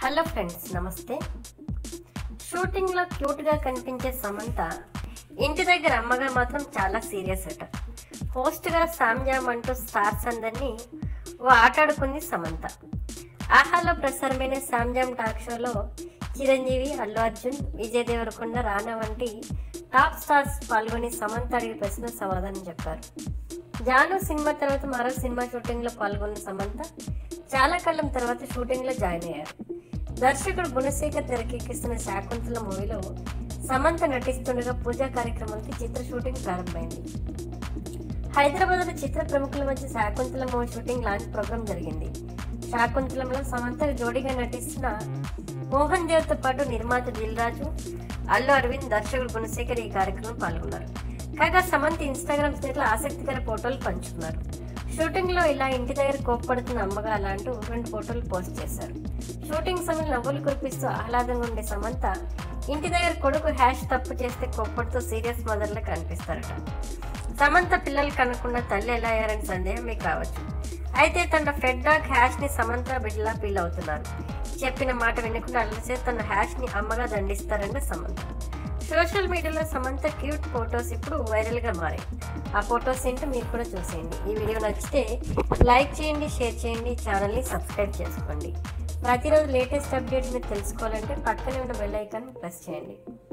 hello friends నమస్తే షూటింగ్లో క్యూట్గా కనిపించే సమంత ఇంటి దగ్గర అమ్మగా మాత్రం చాలా సీరియస్ అట హోస్ట్గా సామ్జామ్ అంటూ స్టార్స్ అందరినీ ఓ ఆటాడుకుంది సమంత ఆహాలో ప్రసారమైన సామ్జామ్ టాక్ షోలో చిరంజీవి అల్లు అర్జున్ విజయ్ దేవరకొండ రానా వంటి టాప్ స్టార్స్ పాల్గొని సమంత అడిగిన ప్రశ్న సమాధానం చెప్పారు జాను సినిమా తర్వాత మరో సినిమా షూటింగ్ లో పాల్గొన్న సమంత చాలా కాలం తర్వాత షూటింగ్ లో జాయిన్ అయ్యారు దర్శకుడు గుణశేఖర్ తెరకెక్కిస్తున్న శాకుంతల మూవీలో సమంత నటిస్తుండగా పూజా కార్యక్రమానికి చిత్ర షూటింగ్ ప్రారంభమైంది హైదరాబాద్ లో చిత్ర ప్రముఖుల మధ్య Shakuntala movie shooting launch programme జరిగింది శాకుంతలంలో సమంత జోడీగా నటిస్తున్న మోహన్ దేవ్తో పాటు నిర్మాత దిల్ రాజు అల్లు అరవింద్ దర్శకుడు గుణశేఖర్ ఈ కార్యక్రమం పాల్గొన్నారు కాగా సమంత ఇన్స్టాగ్రామ్ స్టేట్లో ఆసక్తికర ఫోటోలు పంచుకున్నారు షూటింగ్ లో ఇలా ఇంటి దగ్గర కోప్పడుతున్న అమ్మగా అలాంటూ రెండు ఫోటోలు పోస్ట్ చేశారు షూటింగ్ సమయంలో నవ్వులు కురిపిస్తూ ఆహ్లాదంగా ఉండే సమంత ఇంటి దగ్గర కొడుకు హ్యాష్ తప్పు చేస్తే కోప్పడుతూ సీరియస్ మదర్లా కనిపిస్తారట సమంత పిల్లలు కనుక్కున్న తల్లి ఎలా అయ్యారని సందేహం మీకు రావచ్చు అయితే తన ఫెడ్ డాగ్ హ్యాష్ ని సమంత బిడ్డలా ఫీల్ అవుతున్నారు చెప్పిన మాట వినకుండా అల్లసే తన హ్యాష్ ని అమ్మగా దండిస్తారన్న సమంత సోషల్ మీడియాలో సమంత క్యూట్ ఫొటోస్ ఇప్పుడు వైరల్ గా మారాయి ఆ ఫొటోస్ ఏంటో మీరు కూడా చూసేయండి ఈ వీడియో నచ్చితే లైక్ చేయండి షేర్ చేయండి ఛానల్ని సబ్స్క్రైబ్ చేసుకోండి ప్రతిరోజు లేటెస్ట్ అప్డేట్స్ మీరు తెలుసుకోవాలంటే పక్కనే ఉన్న బెల్ ఐకాన్ ప్రెస్ చేయండి